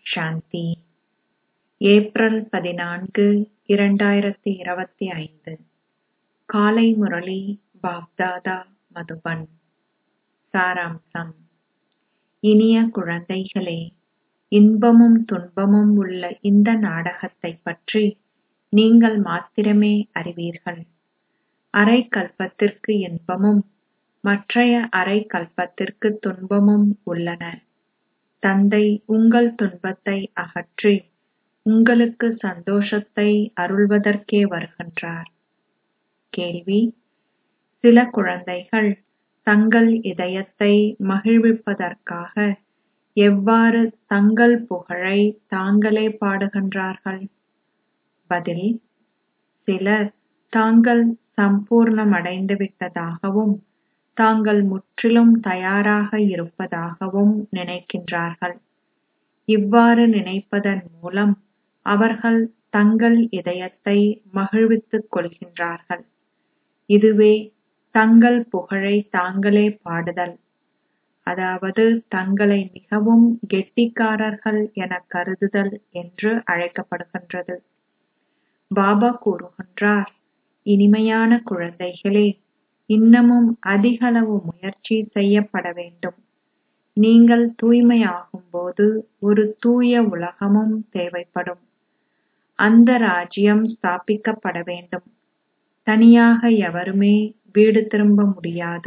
சாந்தி April பதினான்கு இரண்டாயிரத்தி இருபத்தி ஐந்து காலை முரளி பாப்தாதா மதுபன் சாராம்சம் இனிய குழந்தைகளே இன்பமும் துன்பமும் உள்ள இந்த நாடகத்தைப் பற்றி நீங்கள் மாத்திரமே அறிவீர்கள் அரை கல்பத்திற்கு இன்பமும் மற்றைய அரை கல்பத்திற்கு துன்பமும் உள்ளன தந்தை உங்கள் துன்பத்தை அகற்றி உங்களுக்கு சந்தோஷத்தை அருள்வதற்கே வருகின்றார் கேள்வி சில குழந்தைகள் தங்கள் இதயத்தை மகிழ்விப்பதற்காக எவ்வாறு தங்கள் புகழை தாங்களே பாடுகின்றார்கள் பதில் சிலர் தாங்கள் சம்பூர்ணமடைந்து விட்டதாகவும் தாங்கள் முற்றிலும் தயாராக இருப்பதாகவும் நினைக்கின்றார்கள் இவ்வாறு நினைப்பதன் மூலம் அவர்கள் தங்கள் இதயத்தை மகிழ்வித்துக் கொள்கின்றார்கள் இதுவே தங்கள் புகழை தாங்களே பாடுதல் அதாவது தங்களை மிகவும் கெட்டிக்காரர்கள் எனக் கருதுதல் என்று அழைக்கப்படுகின்றது பாபா கூறுகின்றார் இனிமையான குழந்தைகளே இன்னமும் அதிகளவு முயற்சி செய்யப்பட வேண்டும் நீங்கள் தூய்மையாகும்போது ஒரு தூய உலகமும் தேவைப்படும் அந்த ராஜ்யம் ஸ்தாபிக்கப்பட வேண்டும் தனியாக எவருமே வீடு திரும்ப முடியாது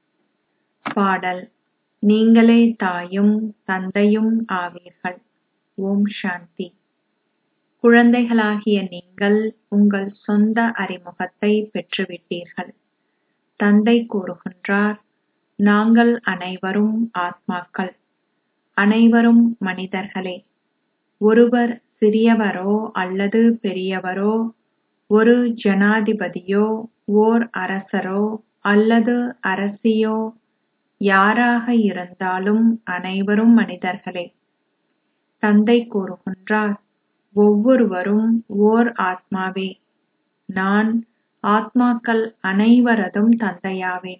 பாடல் நீங்களே தாயும் தந்தையும் ஆவீர்கள் ஓம் சாந்தி குழந்தைகளாகிய நீங்கள் உங்கள் சொந்த அறிமுகத்தை பெற்றுவிட்டீர்கள் தந்தை கூறுகின்றார் நாங்கள் அனைவரும் ஆத்மாக்கள் அனைவரும் மனிதர்களே ஒருவர் சிறியவரோ அல்லது பெரியவரோ ஒரு ஜனாதிபதியோ ஓர் அரசரோ அல்லது அரசியோ யாராக இருந்தாலும் அனைவரும் மனிதர்களே தந்தை கூறுகின்றார் ஒவ்வொருவரும் ஓர் ஆத்மாவே நான் ஆத்மாக்கள் அனைவரதும் தந்தையாவேன்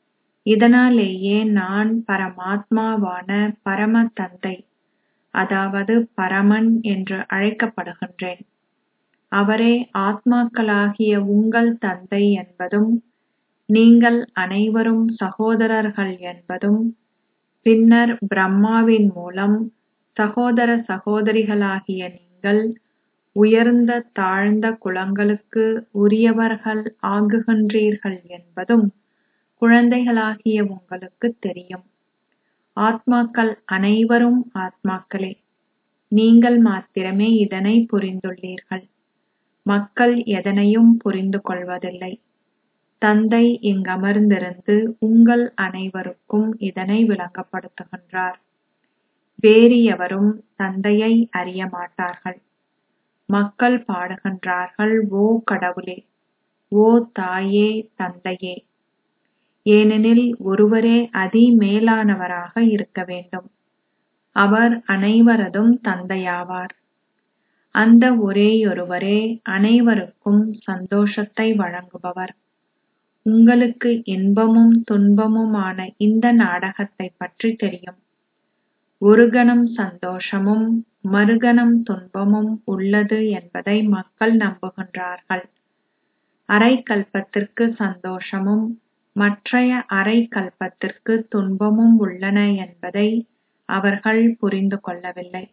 இதனாலேயே நான் பரமாத்மாவான பரம தந்தை அதாவது பரமன் என்று அழைக்கப்படுகின்றேன் அவரே ஆத்மாக்களாகிய உங்கள் தந்தை என்பதும் நீங்கள் அனைவரும் சகோதரர்கள் என்பதும் பின்னர் பிரம்மாவின் மூலம் சகோதர சகோதரிகளாகிய நீங்கள் உயர்ந்த தாழ்ந்த குலங்களுக்கு உரியவர்கள் ஆகுகின்றீர்கள் என்பதும் குழந்தைகளாகிய உங்களுக்கு தெரியும் ஆத்மாக்கள் அனைவரும் ஆத்மாக்களே நீங்கள் மாத்திரமே இதனை புரிந்துள்ளீர்கள் மக்கள் எதனையும் புரிந்து கொள்வதில்லை தந்தை இங்கமர்ந்திருந்து உங்கள் அனைவருக்கும் இதனை விளங்கப்படுத்துகின்றார் வேறு எவரும் தந்தையை அறிய மாட்டார்கள் மக்கள் பாடுகின்றார்கள் ஓ கடவுளே ஓ தாயே தந்தையே ஏனெனில் ஒருவரே அதி மேலானவராக இருக்க வேண்டும் அவர் அனைவரதும் தந்தையாவார் அந்த ஒரேயொருவரே அனைவருக்கும் சந்தோஷத்தை வழங்குபவர் உங்களுக்கு இன்பமும் துன்பமுமான இந்த நாடகத்தைப் பற்றி தெரியும் ஒரு கணம் சந்தோஷமும் மறுகணம் துன்பமும் உள்ளது என்பதை மக்கள் நம்புகின்றார்கள் அரை கல்பத்திற்கு சந்தோஷமும் மற்றைய அரை கல்பத்திற்கு துன்பமும் உள்ளன என்பதை அவர்கள் புரிந்து கொள்ளவில்லை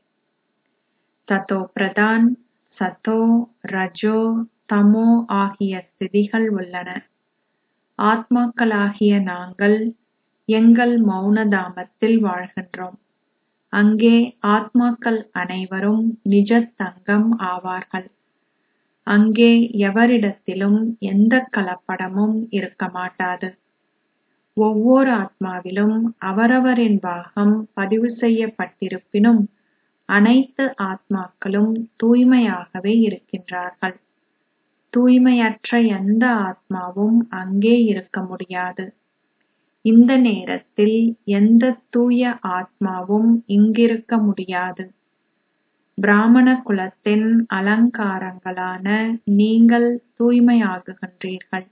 சதோ பிரதான் சதோ ரஜோ தமோ ஆகிய ஸ்திதிகள் உள்ளன ஆத்மாக்களாகிய நாங்கள் எங்கள் மௌன தாமத்தில் வாழ்கின்றோம் அங்கே ஆத்மாக்கள் அனைவரும் நிஜ தங்கம் ஆவார்கள் அங்கே எவரிடத்திலும் எந்த கலப்படமும் இருக்க மாட்டாது ஒவ்வொரு ஆத்மாவிலும் அவரவரின் பாகம் பதிவு செய்யப்பட்டிருப்பினும் அனைத்து ஆத்மாக்களும் தூய்மையாகவே இருக்கின்றார்கள் தூய்மையற்ற எந்த ஆத்மாவும் அங்கே இருக்க முடியாது இந்த நேரத்தில் எந்த தூய ஆத்மாவும் இங்கிருக்க முடியாது பிராமண குலத்தின் அலங்காரங்களான நீங்கள் தூய்மையாகுகின்றீர்கள்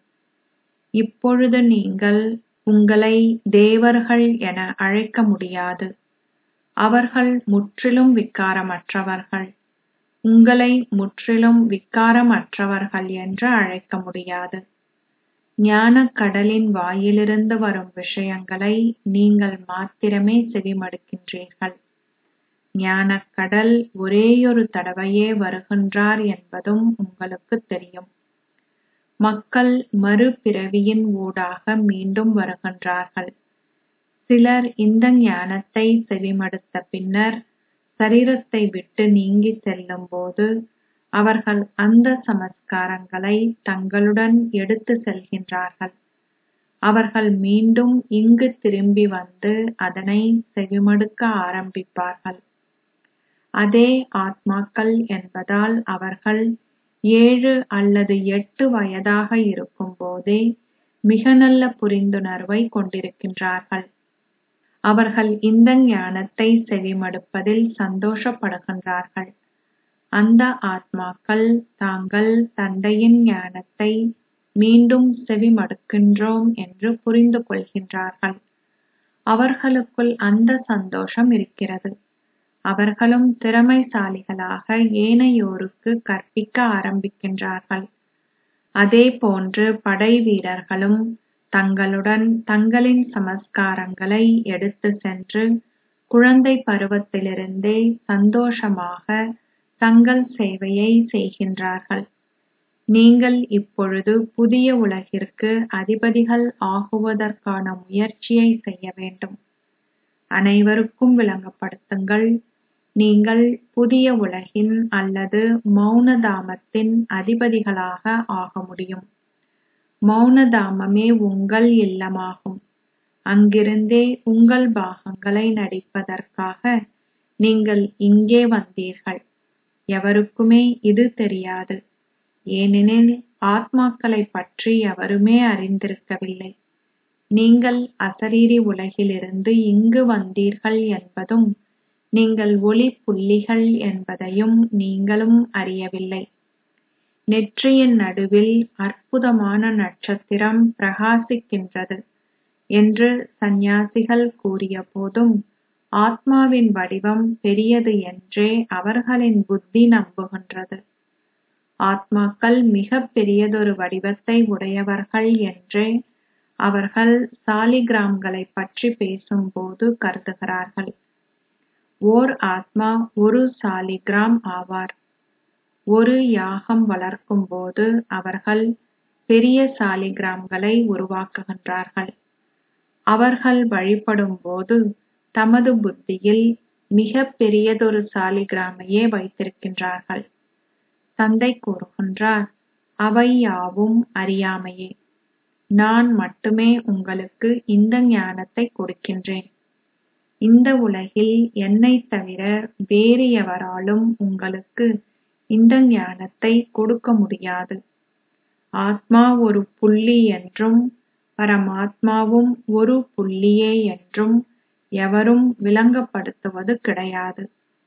இப்பொழுது நீங்கள் உங்களை தேவர்கள் என அழைக்க முடியாது அவர்கள் முற்றிலும் விகாரமற்றவர்கள் உங்களை முற்றிலும் விகாரமற்றவர்கள் என்று அழைக்க முடியாது ஞானக் கடலின் வாயிலிருந்து வரும் விஷயங்களை நீங்கள் மாத்திரமே செவிமடுக்கின்றீர்கள் ஞானக் கடல் ஒரேயொரு தடவையே வருகின்றார் என்பதும் உங்களுக்குத் தெரியும் மக்கள் மறுபிறவியின் ஊடாக மீண்டும் வருகின்றார்கள் சிலர் இந்த ஞானத்தை செவிமடுத்த பின்னர் சரீரத்தை விட்டு நீங்கிச் செல்லும்போது அவர்கள் அந்த சமஸ்காரங்களை தங்களுடன் எடுத்துச் செல்கின்றார்கள் அவர்கள் மீண்டும் இங்கு திரும்பி வந்து அதனை செவிமடுக்க ஆரம்பிப்பார்கள் அதே ஆத்மாக்கள் என்பதால் அவர்கள் ஏழு அல்லது எட்டு வயதாக இருக்கும்போதே மிக நல்ல புரிந்துணர்வை கொண்டிருக்கின்றார்கள் அவர்கள் இந்த ஞானத்தை செவிமடுப்பதில் சந்தோஷப்படுகின்றார்கள் அந்த ஆத்மாக்கள் தாங்கள் தந்தையின் ஞானத்தை மீண்டும் செவிமடுக்கின்றோம் என்று புரிந்து கொள்கின்றார்கள் அவர்களுக்குள் அந்த சந்தோஷம் இருக்கிறது அவர்களும் திறமைசாலிகளாக ஏனையோருக்கு கற்பிக்க ஆரம்பிக்கின்றார்கள் அதேபோன்று படை வீரர்களும் தங்களுடன் தங்களின் சமஸ்காரங்களை எடுத்துச் சென்று குழந்தை பருவத்திலிருந்தே சந்தோஷமாக தங்கள் சேவையை செய்கின்றார்கள் நீங்கள் இப்பொழுது புதிய உலகிற்கு அதிபதிகள் ஆகுவதற்கான முயற்சியை செய்ய வேண்டும் அனைவருக்கும் விளங்கப்படுத்துங்கள் நீங்கள் புதிய உலகின் அல்லது மௌனதாமத்தின் அதிபதிகளாக ஆக முடியும் மௌனதாமமே உங்கள் இல்லமாகும் அங்கிருந்தே உங்கள் பாகங்களை நடிப்பதற்காக நீங்கள் இங்கே வந்தீர்கள் எவருக்குமே இது தெரியாது ஏனெனில் ஆத்மாக்களைப் பற்றி எவருமே அறிந்திருக்கவில்லை நீங்கள் அசரீரி உலகிலிருந்து இங்கு வந்தீர்கள் என்பதும் நீங்கள் ஒளி புள்ளிகள் என்பதையும் நீங்களும் அறியவில்லை நெற்றியின் நடுவில் அற்புதமான நட்சத்திரம் பிரகாசிக்கின்றது என்று சந்நியாசிகள் கூறியபோதும் ஆத்மாவின் வடிவம் பெரியது என்றே அவர்களின் புத்தி நம்புகின்றது ஆத்மாக்கள் மிகப் பெரியதொரு வடிவத்தை உடையவர்கள் என்றே அவர்கள் சாலிகிராம்களைப் பற்றி பேசும்போது கருதுகிறார்கள் ஓர் ஆத்மா ஒரு சாலிகிராம் ஆவார் ஒரு யாகம் வளர்க்கும்போது அவர்கள் பெரிய சாலிகிராம்களை உருவாக்குகின்றார்கள் அவர்கள் வழிபடும்போது தமது புத்தியில் மிகப் பெரியதொரு சாலிகிராமையே வைத்திருக்கின்றார்கள் தந்தை கூறுகின்றார் அவை யாவும் அறியாமையே நான் மட்டுமே உங்களுக்கு இந்த ஞானத்தை கொடுக்கின்றேன் இந்த உலகில் என்னைத் தவிர வேறு எவராலும் உங்களுக்கு இந்த ஞானத்தை கொடுக்க முடியாது ஆத்மா ஒரு புள்ளி என்றும் பரமாத்மாவும் ஒரு புள்ளியே என்றும் எவரும் விளங்கப்படுத்துவது கிடையாது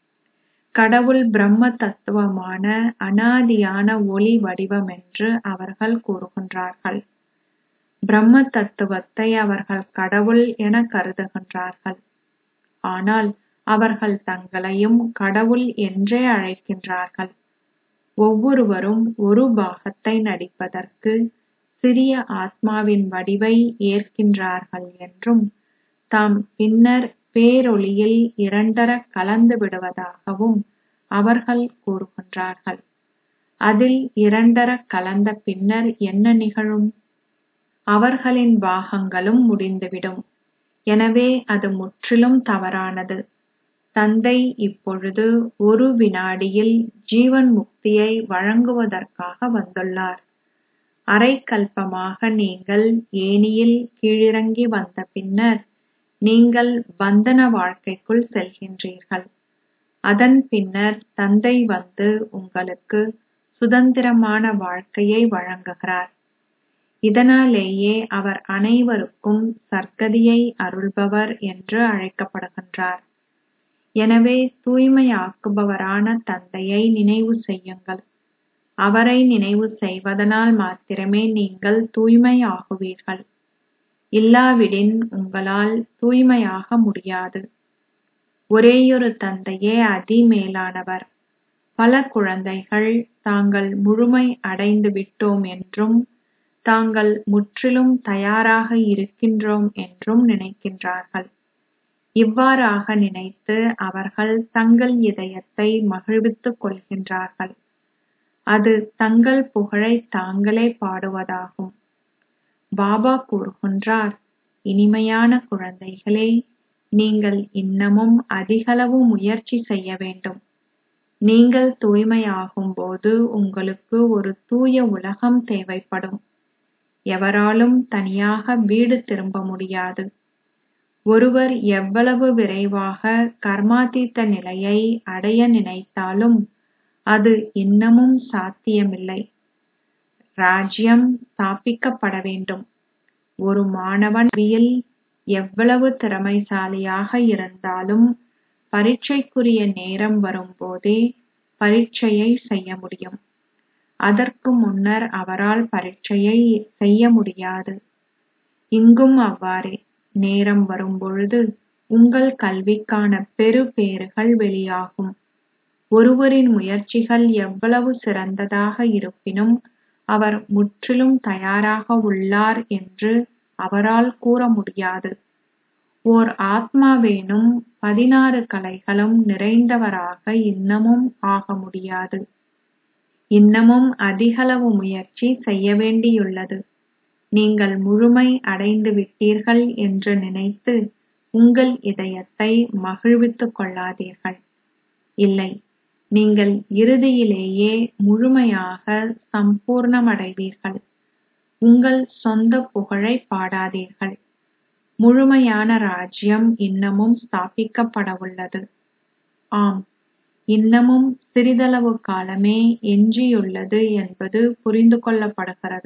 கடவுள் பிரம்ம தத்துவமான அனாதியான ஒளி வடிவமென்று அவர்கள் கூறுகின்றார்கள் பிரம்ம தத்துவத்தை அவர்கள் கடவுள் என கருதுகின்றார்கள் ஆனால் அவர்கள் தங்களையும் கடவுள் என்றே அழைக்கின்றார்கள் ஒவ்வொருவரும் ஒரு பாகத்தை நடிப்பதற்கு சிறிய ஆத்மாவின் வடிவை ஏற்கின்றார்கள் என்றும் தாம் பின்னர் பேரொளியில் இரண்டரக் கலந்து விடுவதாகவும் அவர்கள் கூறுகின்றார்கள் அதில் இரண்டரக் கலந்த பின்னர் என்ன நிகழும் அவர்களின் பாகங்களும் முடிந்துவிடும் எனவே அது முற்றிலும் தவறானது தந்தை இப்பொழுது ஒரு வினாடியில் ஜீவன் முக்தியை வழங்குவதற்காக வந்துள்ளார் அரைக்கல்பமாக நீங்கள் ஏணியில் கீழிறங்கி வந்த பின்னர் நீங்கள் பந்தன வாழ்க்கைக்குள் செல்கின்றீர்கள் அதன் பின்னர் தந்தை வந்து உங்களுக்கு சுதந்திரமான வாழ்க்கையை வழங்குகிறார் இதனாலேயே அவர் அனைவருக்கும் சர்க்கதியை அருள்பவர் என்று அழைக்கப்படுகின்றார் எனவே தூய்மையாக்குபவரான தந்தையை நினைவு செய்யுங்கள் அவரை நினைவு செய்வதனால் மாத்திரமே நீங்கள் தூய்மையாகுவீர்கள் இல்லாவிடின் உங்களால் தூய்மையாக முடியாது ஒரேயொரு தந்தையே அதிமேலானவர் பல குழந்தைகள் தாங்கள் முழுமை அடைந்து விட்டோம் என்றும் தாங்கள் முற்றிலும் தயாராக இருக்கின்றோம் என்றும் நினைக்கின்றார்கள் இவ்வாறாக நினைத்து அவர்கள் தங்கள் இதயத்தை மகிழ்வித்துக் கொள்கின்றார்கள் அது தங்கள் புகழை தாங்களே பாடுவதாகும் பாபா கூறுகின்றார் இனிமையான குழந்தைகளே நீங்கள் இன்னமும் அதிகளவு முயற்சி செய்ய வேண்டும் நீங்கள் தூய்மையாகும் போது உங்களுக்கு ஒரு தூய உலகம் தேவைப்படும் எவராலும் தனியாக வீடு திரும்ப முடியாது ஒருவர் எவ்வளவு விரைவாக கர்மாதீத்த நிலையை அடைய நினைத்தாலும் அது இன்னமும் சாத்தியமில்லை ராஜ்யம் ஸ்தாபிக்கப்பட வேண்டும் ஒரு மாணவன் கல்வியில் எவ்வளவு திறமைசாலியாக இருந்தாலும் பரீட்சைக்குரிய நேரம் வரும்போதே பரீட்சையை செய்ய முடியும் அதற்கு முன்னர் அவரால் பரீட்சையை செய்ய முடியாது இங்கும் அவ்வாறே நேரம் வரும்பொழுது உங்கள் கல்விக்கான பெரு பேறுகள் வெளியாகும் ஒருவரின் முயற்சிகள் எவ்வளவு சிறந்ததாக இருப்பினும் அவர் முற்றிலும் தயாராக உள்ளார் என்று அவரால் கூற முடியாது ஓர் ஆத்மாவேனும் பதினாறு கலைகளும் நிறைந்தவராக இன்னமும் ஆக முடியாது இன்னமும் அதிகளவு முயற்சி செய்ய வேண்டியுள்ளது நீங்கள் முழுமை அடைந்து விட்டீர்கள் என்று நினைத்து உங்கள் இதயத்தை மகிழ்வித்துக் கொள்ளாதீர்கள் இல்லை நீங்கள் இறுதியிலேயே முழுமையாக சம்பூர்ணமடைவீர்கள் உங்கள் சொந்த புகழை பாடாதீர்கள் முழுமையான ராஜ்யம் இன்னமும் ஸ்தாபிக்கப்படவுள்ளது ஆம் இன்னமும் சிறிதளவு காலமே எஞ்சியுள்ளது என்பது புரிந்து கொள்ளப்படுகிறது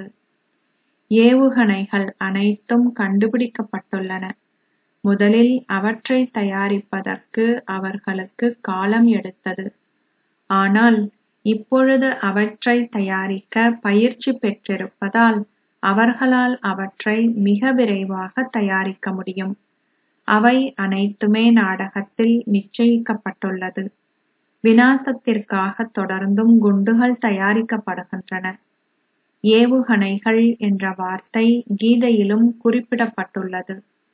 ஏவுகணைகள் அனைத்தும் கண்டுபிடிக்கப்பட்டுள்ளன முதலில் அவற்றை தயாரிப்பதற்கு அவர்களுக்கு காலம் எடுத்தது ஆனால் இப்பொழுது அவற்றை தயாரிக்க பயிற்சி பெற்றிருப்பதால் அவர்களால் அவற்றை மிக விரைவாக தயாரிக்க முடியும் அவை அனைத்துமே நாடகத்தில் நிச்சயிக்கப்பட்டுள்ளது விநாசத்திற்காக தொடர்ந்தும் குண்டுகள் தயாரிக்கப்படுகின்றன ஏவுகணைகள் என்ற வார்த்தை கீதையிலும் குறிப்பிடப்பட்டுள்ளது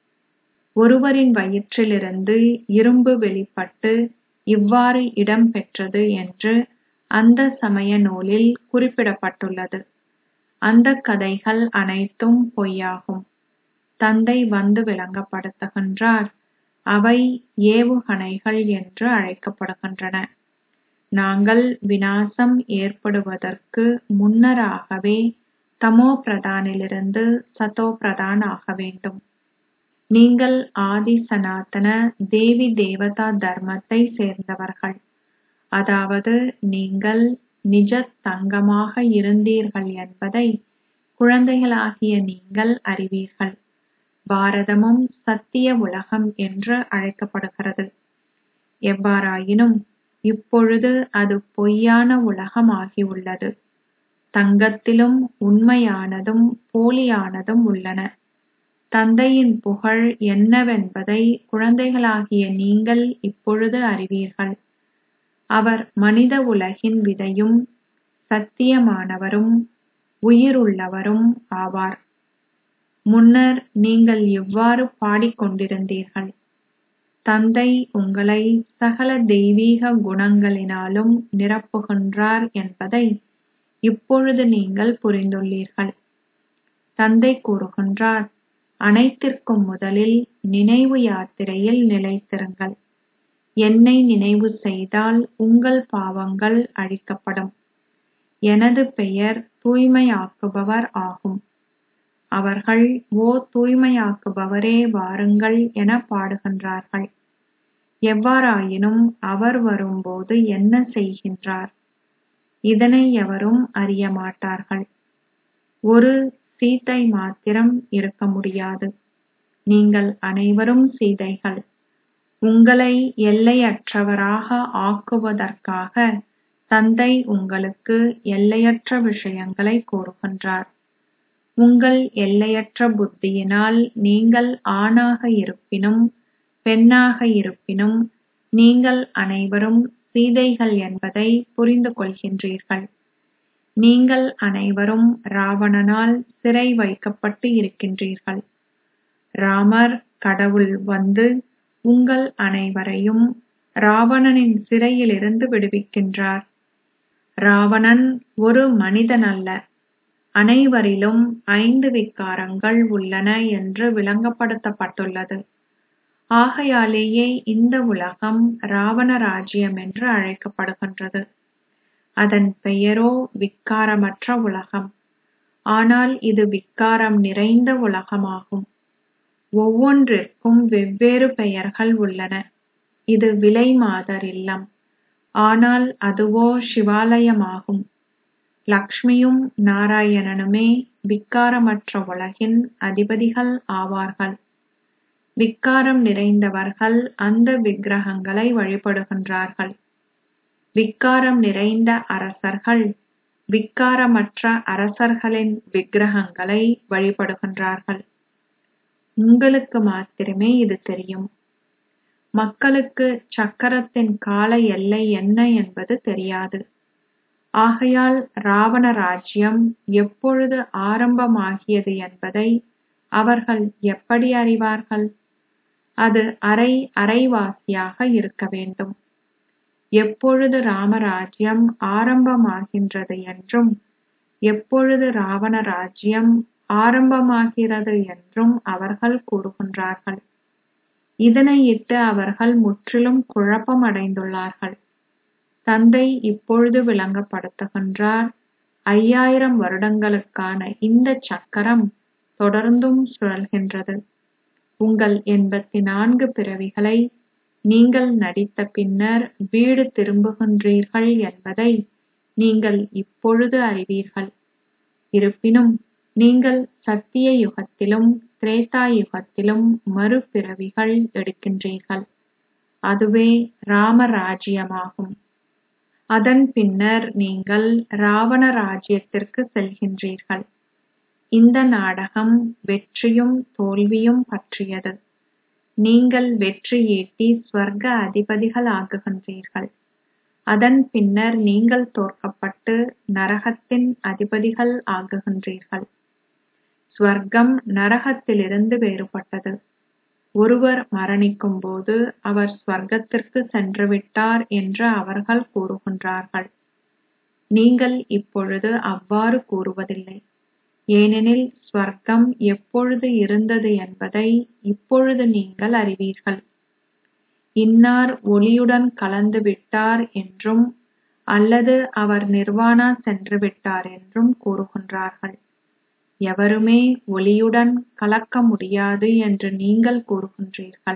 ஒருவரின் வயிற்றிலிருந்து இரும்பு வெளிப்பட்டு இவ்வாறு இடம் பெற்றது என்று அந்த சமய நூலில் குறிப்பிடப்பட்டுள்ளது அந்த கதைகள் அனைத்தும் பொய்யாகும் தந்தை வந்து விளங்கப்படுத்துகின்றார் அவை ஏவுகணைகள் என்று அழைக்கப்படுகின்றன நாங்கள் விநாசம் ஏற்படுவதற்கு முன்னராகவே தமோ பிரதானிலிருந்து சதோ பிரதான் ஆக வேண்டும் நீங்கள் ஆதி சனாதன தேவி தேவதா தர்மத்தை சேர்ந்தவர்கள் அதாவது நீங்கள் நிஜ தங்கமாக இருந்தீர்கள் என்பதை குழந்தைகளாகிய நீங்கள் அறிவீர்கள் பாரதமும் சத்திய உலகம் என்று அழைக்கப்படுகிறது எவ்வாறாயினும் இப்பொழுது அது பொய்யான உலகம் ஆகியுள்ளது தங்கத்திலும் உண்மையானதும் போலியானதும் உள்ளன தந்தையின் புகழ் என்னவென்பதை குழந்தைகளாகிய நீங்கள் இப்பொழுது அறிவீர்கள் அவர் மனித உலகின் விதையும் சத்தியமானவரும் உயிருள்ளவரும் ஆவார் முன்னர் நீங்கள் இவ்வாறு பாடிக்கொண்டிருந்தீர்கள் தந்தை உங்களை சகல தெய்வீக குணங்களினாலும் நிரப்புகின்றார் என்பதை இப்பொழுது நீங்கள் புரிந்துள்ளீர்கள் தந்தை கூறுகின்றார் அனைத்திற்கும் முதலில் நினைவு யாத்திரையில் நிலைத்திருங்கள் என்னை நினைவு செய்தால் உங்கள் பாவங்கள் அழிக்கப்படும் எனது பெயர் தூய்மையாக்குபவர் ஆகும் அவர்கள் ஓ தூய்மையாக்குபவரே வாருங்கள் என பாடுகின்றார்கள் எவ்வாறாயினும் அவர் வரும்போது என்ன செய்கின்றார் இதனை எவரும் அறிய மாட்டார்கள் ஒரு சீதை மாத்திரம் இருக்க முடியாது நீங்கள் அனைவரும் சீதைகள் உங்களை எல்லையற்றவராக ஆக்குவதற்காக தந்தை உங்களுக்கு எல்லையற்ற விஷயங்களை கூறுகின்றார் உங்கள் எல்லையற்ற புத்தியினால் நீங்கள் ஆணாக இருப்பினும் பெண்ணாக இருப்பினும் நீங்கள் அனைவரும் சீதைகள் என்பதை புரிந்து கொள்கின்றீர்கள் நீங்கள் அனைவரும் ராவணனால் சிறை வைக்கப்பட்டு இருக்கின்றீர்கள் ராமர் கடவுள் வந்து உங்கள் அனைவரையும் ராவணனின் சிறையிலிருந்து விடுவிக்கின்றார் ராவணன் ஒரு மனிதன் அல்ல அனைவரிலும் ஐந்து விகாரங்கள் உள்ளன என்று விளங்கப்படுத்தப்பட்டுள்ளது ஆகையாலேயே இந்த உலகம் ராவண ராஜ்யம் என்று அழைக்கப்படுகின்றது அதன் பெயரோ விக்காரமற்ற உலகம் ஆனால் இது விக்காரம் நிறைந்த உலகமாகும் ஒவ்வொன்றிற்கும் வெவ்வேறு பெயர்கள் உள்ளன இது விலை மாதர் இல்லம் ஆனால் அதுவோ சிவாலயமாகும் லக்ஷ்மியும் நாராயணனுமே விக்காரமற்ற உலகின் அதிபதிகள் ஆவார்கள் விக்காரம் நிறைந்தவர்கள் அந்த விக்கிரகங்களை வழிபடுகின்றார்கள் விக்காரம் நிறைந்த அரசர்கள் விக்காரமற்ற அரசர்களின் விக்கிரகங்களை வழிபடுகின்றார்கள் உங்களுக்கு மாத்திரமே இது தெரியும் மக்களுக்கு சக்கரத்தின் கால எல்லை என்ன என்பது தெரியாது ஆகையால் ராவண ராஜ்யம் எப்பொழுது ஆரம்பமாகியது என்பதை அவர்கள் எப்படி அறிவார்கள் அது அரை அரைவாசியாக இருக்க வேண்டும் எப்பொழுது ராமராஜ்யம் ஆரம்பமாகின்றது என்றும் எப்பொழுது ராவண ராஜ்யம் ஆரம்பமாகிறது என்றும் அவர்கள் கூறுகின்றார்கள் இதனையிட்டு அவர்கள் முற்றிலும் குழப்பம் அடைந்துள்ளார்கள் தந்தை இப்பொழுது விளங்கப்படுத்துகின்றார் ஐயாயிரம் வருடங்களுக்கான இந்த சக்கரம் தொடர்ந்தும் சுழல்கின்றது உங்கள் எண்பத்தி நான்கு பிறவிகளை நீங்கள் நடித்த பின்னர் வீடு திரும்புகின்றீர்கள் என்பதை நீங்கள் இப்பொழுது அறிவீர்கள் இருப்பினும் நீங்கள் சத்திய யுகத்திலும் திரேதா யுகத்திலும் மறுபிறவிகள் எடுக்கின்றீர்கள் அதுவே ராமராஜ்யமாகும் அதன் பின்னர் நீங்கள் ராவண ராஜ்யத்திற்கு செல்கின்றீர்கள் இந்த நாடகம் வெற்றியும் தோல்வியும் பற்றியது நீங்கள் வெற்றி ஈட்டி ஸ்வர்க அதிபதிகள் ஆகுகின்றீர்கள் அதன் பின்னர் நீங்கள் தோற்கப்பட்டு நரகத்தின் அதிபதிகள் ஆகுகின்றீர்கள் ஸ்வர்க்கம் நரகத்திலிருந்து வேறுபட்டது ஒருவர் மரணிக்கும் போது அவர் ஸ்வர்க்கத்திற்கு சென்றுவிட்டார் என்று அவர்கள் கூறுகின்றார்கள் நீங்கள் இப்பொழுது அவ்வாறு கூறுவதில்லை ஏனெனில் ஸ்வர்க்கம் எப்பொழுது இருந்தது என்பதை இப்பொழுது நீங்கள் அறிவீர்கள் இன்னார் ஒளியுடன் கலந்து விட்டார் என்றும் அல்லது அவர் நிர்வாணா சென்று விட்டார் என்றும் கூறுகின்றார்கள் எவருமே ஒளியுடன் கலக்க முடியாது என்று நீங்கள் கூறுகின்றீர்கள்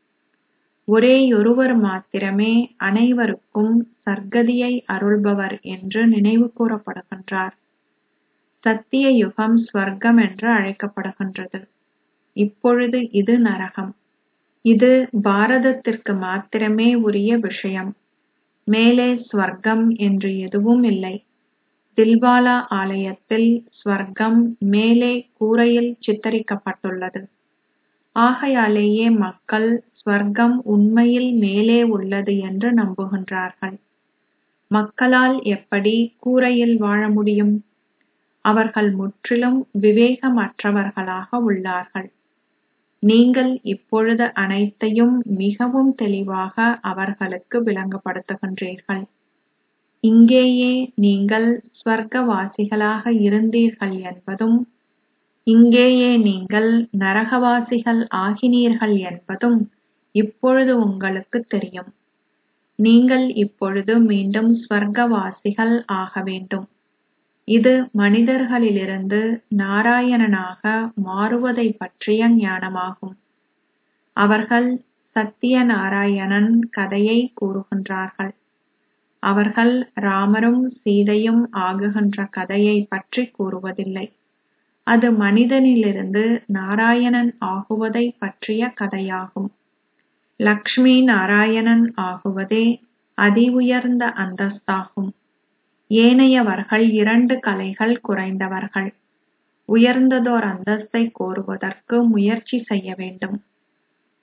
ஒரேயொருவர் மாத்திரமே அனைவருக்கும் சர்க்கதியை அருள்பவர் என்று நினைவு கூறப்படுகின்றார் சத்திய யுகம் ஸ்வர்க்கம் என்று அழைக்கப்படுகின்றது இப்பொழுது இது நரகம் இது பாரதத்திற்கு மாத்திரமே உரிய விஷயம் மேலே ஸ்வர்க்கம் என்று எதுவும் இல்லை தில்வாலா ஆலயத்தில் ஸ்வர்க்கம் மேலே கூரையில் சித்தரிக்கப்பட்டுள்ளது ஆகையாலேயே மக்கள் ஸ்வர்க்கம் உண்மையில் மேலே உள்ளது என்று நம்புகின்றார்கள் மக்களால் எப்படி கூரையில் வாழ முடியும் அவர்கள் முற்றிலும் விவேகமற்றவர்களாக உள்ளார்கள் நீங்கள் இப்பொழுது அனைத்தையும் மிகவும் தெளிவாக அவர்களுக்கு விளங்கப்படுத்துகின்றீர்கள் இங்கேயே நீங்கள் ஸ்வர்க்கவாசிகளாக இருந்தீர்கள் என்பதும் இங்கேயே நீங்கள் நரகவாசிகள் ஆகினீர்கள் என்பதும் இப்பொழுது உங்களுக்கு தெரியும் நீங்கள் இப்பொழுது மீண்டும் ஸ்வர்க்கவாசிகள் ஆக வேண்டும் இது மனிதர்களிலிருந்து நாராயணனாக மாறுவதை பற்றிய ஞானமாகும் அவர்கள் சத்திய நாராயணன் கதையை கூறுகின்றார்கள் அவர்கள் ராமரும் சீதையும் ஆகுகின்ற கதையை பற்றி கூறுவதில்லை அது மனிதனிலிருந்து நாராயணன் ஆகுவதை பற்றிய கதையாகும் லக்ஷ்மி நாராயணன் ஆகுவதே அதி உயர்ந்த அந்தஸ்தாகும் ஏனையவர்கள் இரண்டு கலைகள் குறைந்தவர்கள் உயர்ந்ததோர் அந்தஸ்தை கோருவதற்கு முயற்சி செய்ய வேண்டும்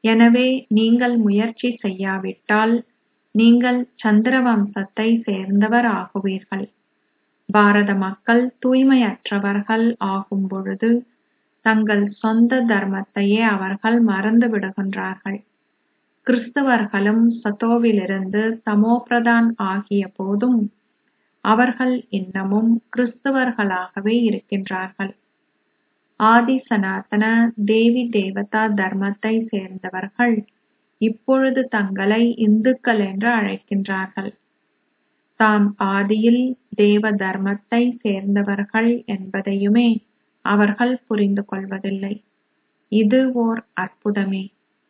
எனவே நீங்கள் முயற்சி செய்யாவிட்டால் நீங்கள் சந்திர வம்சத்தை சேர்ந்தவர் ஆகுவீர்கள் பாரத மக்கள் தூய்மையற்றவர்கள் ஆகும் பொழுது தங்கள் சொந்த தர்மத்தையே அவர்கள் மறந்து விடுகின்றார்கள் கிறிஸ்தவர்களும் சத்தோவிலிருந்து தமோபிரதான் ஆகிய போதும் அவர்கள் இன்னமும் கிறிஸ்தவர்களாகவே இருக்கின்றார்கள் ஆதி சனாதன தேவி தேவதா தர்மத்தை சேர்ந்தவர்கள் இப்பொழுது தங்களை இந்துக்கள் என்று அழைக்கின்றார்கள் தாம் ஆதியில் தேவ தர்மத்தை சேர்ந்தவர்கள் என்பதையுமே அவர்கள் புரிந்து கொள்வதில்லை இது ஓர் அற்புதமே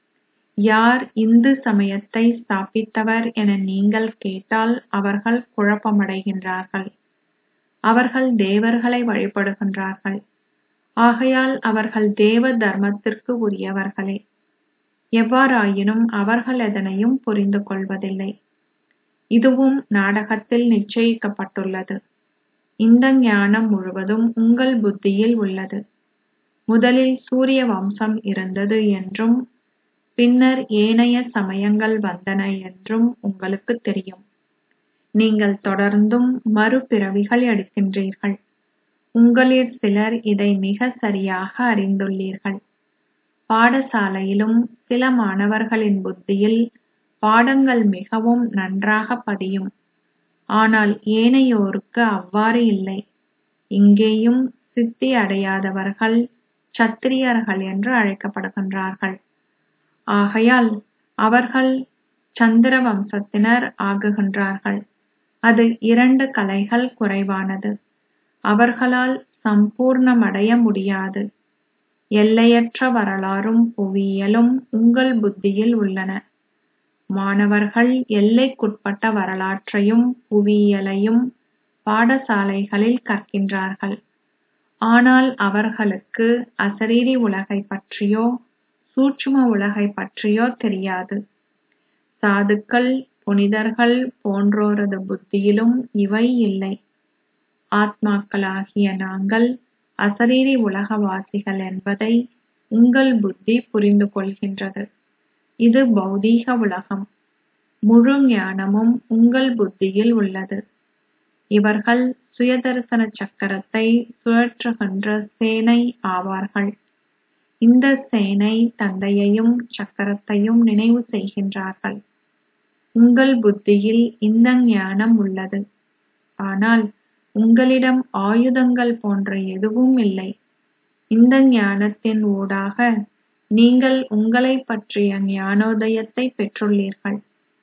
யார் இந்து சமயத்தை ஸ்தாபித்தவர் என நீங்கள் கேட்டால் அவர்கள் குழப்பமடைகின்றார்கள் அவர்கள் தேவர்களை வழிபடுகின்றார்கள் ஆகையால் அவர்கள் தேவ தர்மத்திற்கு உரியவர்களே எவ்வாறாயினும் அவர்கள் எதனையும் புரிந்து கொள்வதில்லை இதுவும் நாடகத்தில் நிச்சயிக்கப்பட்டுள்ளது இந்த ஞானம் முழுவதும் உங்கள் புத்தியில் உள்ளது முதலில் சூரிய வம்சம் இருந்தது என்றும் பின்னர் ஏனைய சமயங்கள் வந்தன என்றும் உங்களுக்கு தெரியும் நீங்கள் தொடர்ந்தும் மறுபிறவிகள் எடுக்கின்றீர்கள் உங்களில் சிலர் இதை மிக சரியாக அறிந்துள்ளீர்கள் பாடசாலையிலும் சில மாணவர்களின் புத்தியில் பாடங்கள் மிகவும் நன்றாக பதியும் ஆனால் ஏனையோருக்கு அவ்வாறு இல்லை இங்கேயும் சித்தி அடையாதவர்கள் சத்திரியர்கள் என்று அழைக்கப்படுகின்றார்கள் ஆகையால் அவர்கள் சந்திர வம்சத்தினர் ஆகுகின்றார்கள் அது இரண்டு கலைகள் குறைவானது அவர்களால் சம்பூர்ணமடைய முடியாது எல்லையற்ற வரலாறும் புவியியலும் உங்கள் புத்தியில் உள்ளன மாணவர்கள் எல்லைக்குட்பட்ட வரலாற்றையும் புவியியலையும் பாடசாலைகளில் கற்கின்றார்கள் ஆனால் அவர்களுக்கு அசரீரி உலகை பற்றியோ சூட்சும உலகை பற்றியோ தெரியாது சாதுக்கள் புனிதர்கள் போன்றோரது புத்தியிலும் இவை இல்லை ஆத்மாக்களாகிய நாங்கள் அசரீரி உலகவாசிகள் என்பதை உங்கள் புத்தி புரிந்து கொள்கின்றது இது பௌதீக உலகம் முழு ஞானமும் உங்கள் புத்தியில் உள்ளது இவர்கள் சுயதரிசன சக்கரத்தை சுழற்றுகின்ற சேனை ஆவார்கள் இந்த சேனை தந்தையையும் சக்கரத்தையும் நினைவு செய்கின்றார்கள் உங்கள் புத்தியில் இந்த ஞானம் உள்ளது ஆனால் உங்களிடம் ஆயுதங்கள் போன்ற எதுவும் இல்லை இந்த ஞானத்தின் ஊடாக நீங்கள் உங்களைப் பற்றிய ஞானோதயத்தை பெற்றுள்ளீர்கள்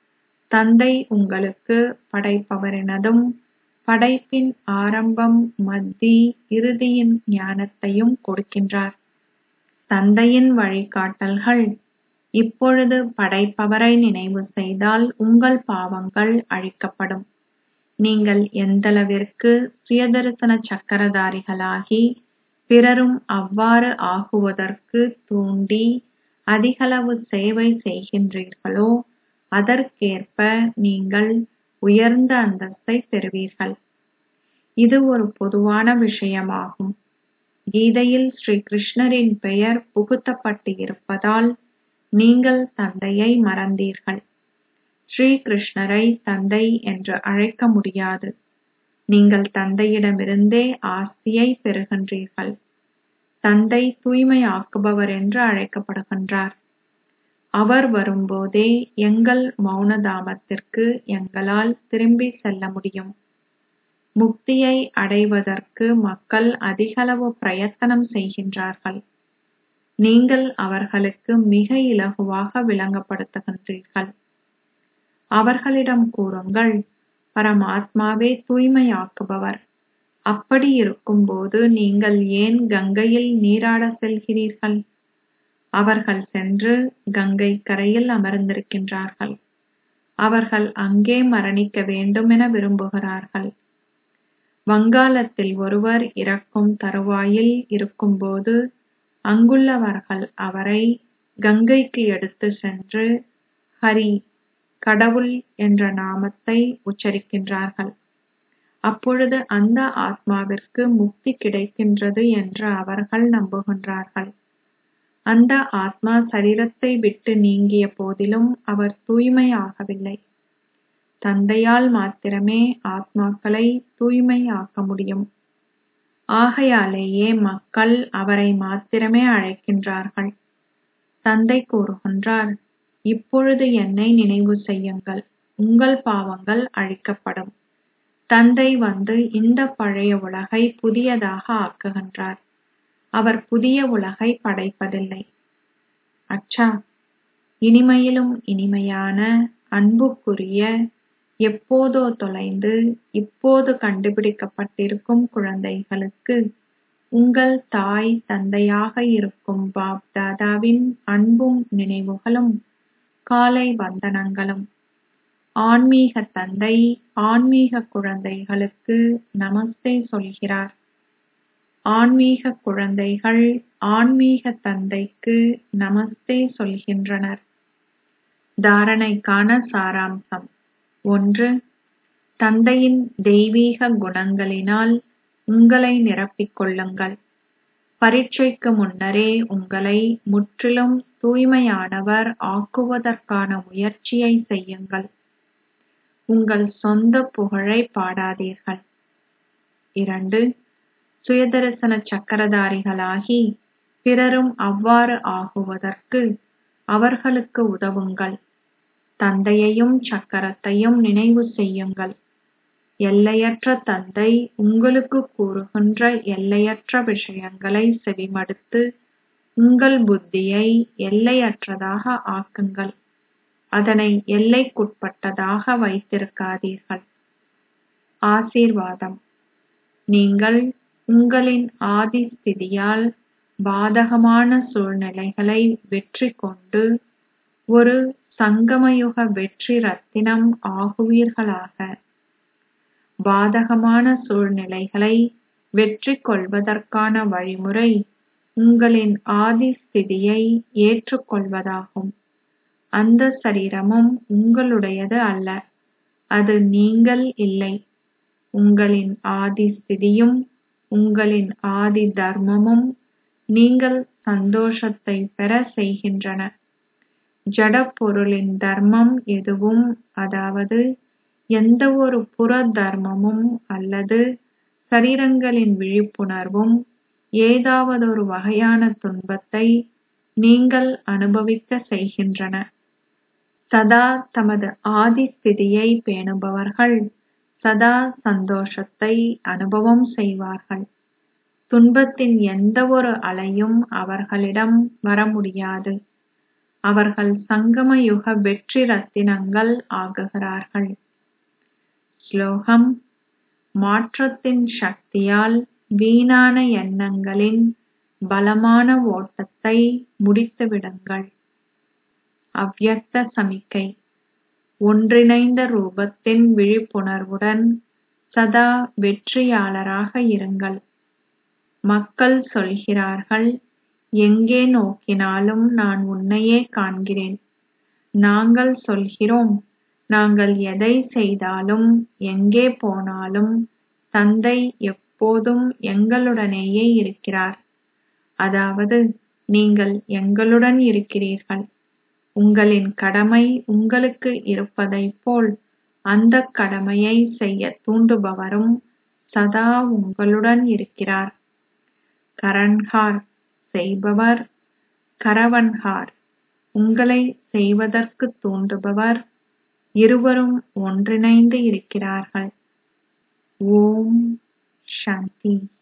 தந்தை உங்களுக்கு படைப்பவரினதும் படைப்பின் ஆரம்பம் மத்தி இறுதியின் ஞானத்தையும் கொடுக்கின்றார் தந்தையின் வழிகாட்டல்கள் இப்பொழுது படைப்பவரை நினைவு செய்தால் உங்கள் பாவங்கள் அழிக்கப்படும் நீங்கள் எந்தளவிற்கு சுயதரிசன சக்கரதாரிகளாகி பிறரும் அவ்வாறு ஆகுவதற்கு தூண்டி அதிகளவு சேவை செய்கின்றீர்களோ அதற்கேற்ப நீங்கள் உயர்ந்த அந்தஸ்தை பெறுவீர்கள் இது ஒரு பொதுவான விஷயமாகும் கீதையில் ஸ்ரீ கிருஷ்ணரின் பெயர் புகுத்தப்பட்டு இருப்பதால் நீங்கள் தந்தையை மறந்தீர்கள் ஸ்ரீ கிருஷ்ணரை தந்தை என்று அழைக்க முடியாது நீங்கள் தந்தையிடமிருந்தே ஆஸ்தியை பெறுகின்றீர்கள் தந்தை தூய்மையாக்குபவர் என்று அழைக்கப்படுகின்றார் அவர் வரும்போதே எங்கள் மௌனதாமத்திற்கு எங்களால் திரும்பி செல்ல முடியும் முக்தியை அடைவதற்கு மக்கள் அதிகளவு பிரயத்தனம் செய்கின்றார்கள் நீங்கள் அவர்களுக்கு மிக இலகுவாக விளங்கப்படுத்துகின்றீர்கள் அவர்களிடம் கூறுங்கள் பரமாத்மாவே தூய்மையாக்குபவர் அப்படி இருக்கும்போது நீங்கள் ஏன் கங்கையில் நீராட செல்கிறீர்கள் அவர்கள் சென்று கங்கை கரையில் அமர்ந்திருக்கின்றார்கள் அவர்கள் அங்கே மரணிக்க வேண்டும் என விரும்புகிறார்கள் வங்காளத்தில் ஒருவர் இறக்கும் தருவாயில் இருக்கும்போது அங்குள்ளவர்கள் அவரை கங்கைக்கு எடுத்துச் சென்று ஹரி கடவுள் என்ற நாமத்தை உச்சரிக்கின்றார்கள் அப்பொழுது அந்த ஆத்மாவிற்கு முக்தி கிடைக்கின்றது என்று அவர்கள் நம்புகின்றார்கள் அந்த ஆத்மா சரீரத்தை விட்டு நீங்கிய போதிலும் அவர் தூய்மையாகவில்லை தந்தையால் மாத்திரமே ஆத்மாக்களை தூய்மையாக்க முடியும் ஆகையாலேயே மக்கள் அவரை மாத்திரமே அழைக்கின்றார்கள் தந்தை கூறுகின்றார் இப்பொழுது என்னை நினைவு செய்யுங்கள் உங்கள் பாவங்கள் அழிக்கப்படும் தந்தை வந்து இந்த பழைய உலகை புதியதாக ஆக்குகின்றார் அவர் புதிய உலகை படைப்பதில்லை அச்சா இனிமையிலும் இனிமையான அன்புக்குரிய எப்போதோ தொலைந்து இப்போது கண்டுபிடிக்கப்பட்டிருக்கும் குழந்தைகளுக்கு உங்கள் தாய் தந்தையாக இருக்கும் பாப் தாதாவின் அன்பும் நினைவுகளும் காலை வந்தனங்களும் ஆன்மீக தந்தை ஆன்மீக குழந்தைகளுக்கு நமஸ்தே சொல்கிறார் ஆன்மீக குழந்தைகள் ஆன்மீக தந்தைக்கு நமஸ்தே சொல்கின்றனர் தாரணைக்கான சாராம்சம் ஒன்று தந்தையின் தெய்வீக குணங்களினால் உங்களை நிரப்பிக் கொள்ளுங்கள் பரீட்சைக்கு முன்னரே உங்களை முற்றிலும் தூய்மையானவர் ஆக்குவதற்கான முயற்சியை செய்யுங்கள் உங்கள் சொந்த புகழை பாடாதீர்கள் இரண்டு சுயதரிசன சக்கரதாரிகளாகி பிறரும் அவ்வாறு ஆகுவதற்கு அவர்களுக்கு உதவுங்கள் தந்தையையும் சக்கரத்தையும் நினைவு செய்யுங்கள் எல்லையற்ற தந்தை உங்களுக்கு கூறுகின்ற எல்லையற்ற விஷயங்களை செவிமடுத்து உங்கள் புத்தியை எல்லையற்றதாக ஆக்குங்கள் அதனை எல்லைக்குட்பட்டதாக வைத்திருக்காதீர்கள் ஆசீர்வாதம் நீங்கள் உங்களின் ஆதி ஸ்திதியால் பாதகமான சூழ்நிலைகளை வெற்றி கொண்டு ஒரு சங்கமயுக வெற்றி ரத்தினம் ஆகுவீர்களாக பாதகமான சூழ்நிலைகளை வெற்றி கொள்வதற்கான வழிமுறை உங்களின் ஆதி ஸ்திதியை ஏற்றுக்கொள்வதாகும் அந்த சரீரமும் உங்களுடையது அல்ல அது நீங்கள் இல்லை உங்களின் ஆதி ஸ்திதியும் உங்களின் ஆதி தர்மமும் நீங்கள் சந்தோஷத்தை பெற செய்கின்றன ஜட பொருளின் தர்மம் எதுவும் அதாவது எந்த ஒரு புற தர்மமும் அல்லது சரீரங்களின் விழிப்புணர்வும் ஏதாவதொரு வகையான துன்பத்தை நீங்கள் அனுபவிக்க செய்கின்றன சதா தமது ஆதி ஸ்திதியை பேணுபவர்கள் சதா சந்தோஷத்தை அனுபவம் செய்வார்கள் துன்பத்தின் எந்த ஒரு அலையும் அவர்களிடம் வர முடியாது அவர்கள் சங்கம யுக வெற்றி ரத்தினங்கள் ஆகுகிறார்கள் ஸ்லோகம் மாற்றத்தின் சக்தியால் வீணான எண்ணங்களின் பலமான ஓட்டத்தை முடித்துவிடுங்கள் அவ்யக்த சமிக்கை ஒன்றிணைந்த ரூபத்தின் விழிப்புணர்வுடன் சதா வெற்றியாளராக இருங்கள் மக்கள் சொல்கிறார்கள் எங்கே நோக்கினாலும் நான் உன்னையே காண்கிறேன் நாங்கள் சொல்கிறோம் நாங்கள் எதை செய்தாலும் எங்கே போனாலும் தந்தை எப்போதும் எங்களுடனேயே இருக்கிறார் அதாவது நீங்கள் எங்களுடன் இருக்கிறீர்கள் உங்களின் கடமை உங்களுக்கு இருப்பதைப் போல் அந்தக் கடமையை செய்யத் தூண்டுபவரும் சதா உங்களுடன் இருக்கிறார் கரன்ஹார் செய்பவர் கரவன்ஹார் உங்களை செய்வதற்குத் தூண்டுபவர் இருவரும் ஒன்றிணைந்து இருக்கிறார்கள் ஓம் சாந்தி